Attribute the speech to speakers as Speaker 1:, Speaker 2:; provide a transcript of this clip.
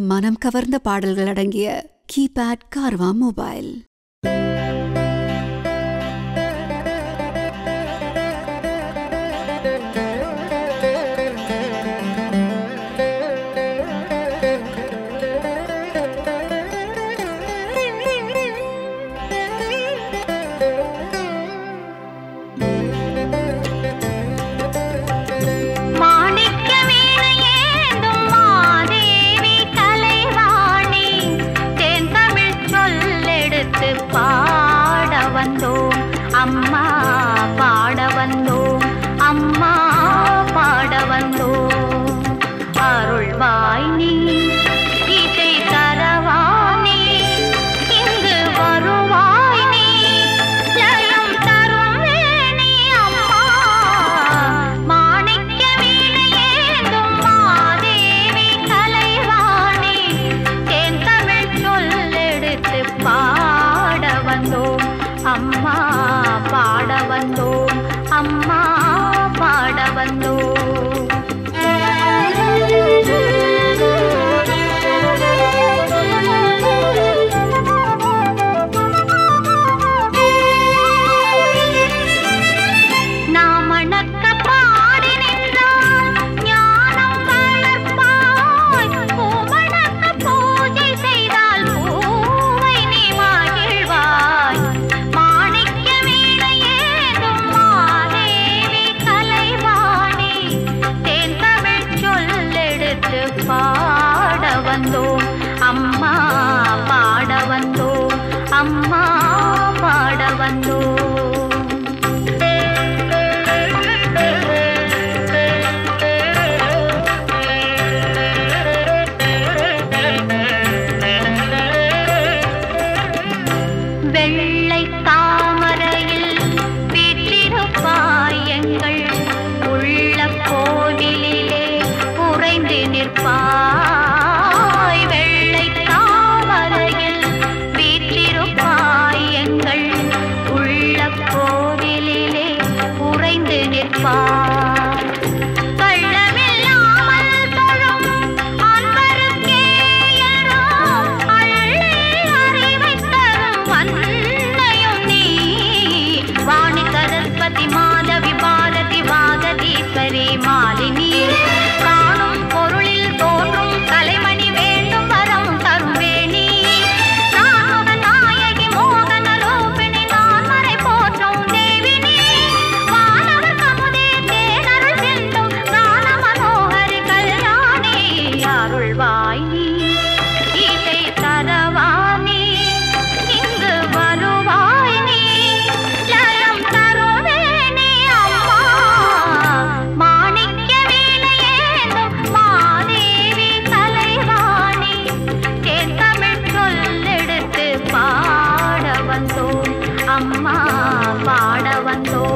Speaker 1: மனம் கவர்ந்த பாடல்கள் அடங்கிய கீபேட் கார்வா மொபைல்
Speaker 2: மாணிக்க வீணையேந்தும் மாதேவி கலைவாணி தேன் தமிழ் சொல்லெடுத்து பாட வந்தோம் அம்மா பாட வந்தோம் அம்மா பாட வந்தோம் அருள்வாய் நீ இசை தரவானே இங்கு வருவாய் நீ ஜெயம் தரும் வேணி அம்மா மாணிக்க வீணையேந்தும் மாதேவி கலைவாணி தேன் தமிழ் சொல்லெடுத்து பாட வந்தோம் அம்மா பாட வந்தோம் அம்மா பாட வந்தோம் நாம் அணக்க பாடி நின்றால் ஞானம் வளர்ப்பாய் பூமணக்க பூஜை செய்தால் பூவை நீ மகிழ்வாய் மாணிக்க வீணையேதும் மாதேவி கலைவாணி தேன் தமிழ் சொல்லெடுத்து பாட வந்தோம் அம்மா பாட வந்தோம் அம்மா பாட வந்தோம் வெள்ளை தாமரையில் வீற்றிருப்பாய் எங்கள் உள்ள கோவிலிலே உறைந்து நிற்பாய் வெள்ளை தாமரையில் வீற்றிருப்பாய் எங்கள் உள்ள கோவிலிலே உறைந்து நிற்பாய் கள்ளமில்லாமல் தொழும் அன்பருக்கே எரோ அள்ளி அறிவைத் தரும் வன்மையும் நீ. வாணி சரஸ்வதி மாதவி பாரதி வாகதீஸ்வரி மாலினி காணும் பொருளில் தோன்றும் கலைமணி வேண்டும் வரம் தரும் வேணி நாம நாயகி மோகன ரூபிணி நான் மறை போற்றும் தேவினி வானவர் கமுதே தேனருள் செல்லும் கான மனோகரி கல்யாணி அருள்வாய் நீ இசை தரவாணி இங்கு வருவாய் நீ ஜலம் தருவேணி அம்மா மாணிக்க வீணையேந்தும் மாதேவி கலைவாணி தேன் தமிழ் சொல்லெடுத்து பாட வந்தோம் அம்மா பாட வந்தோம்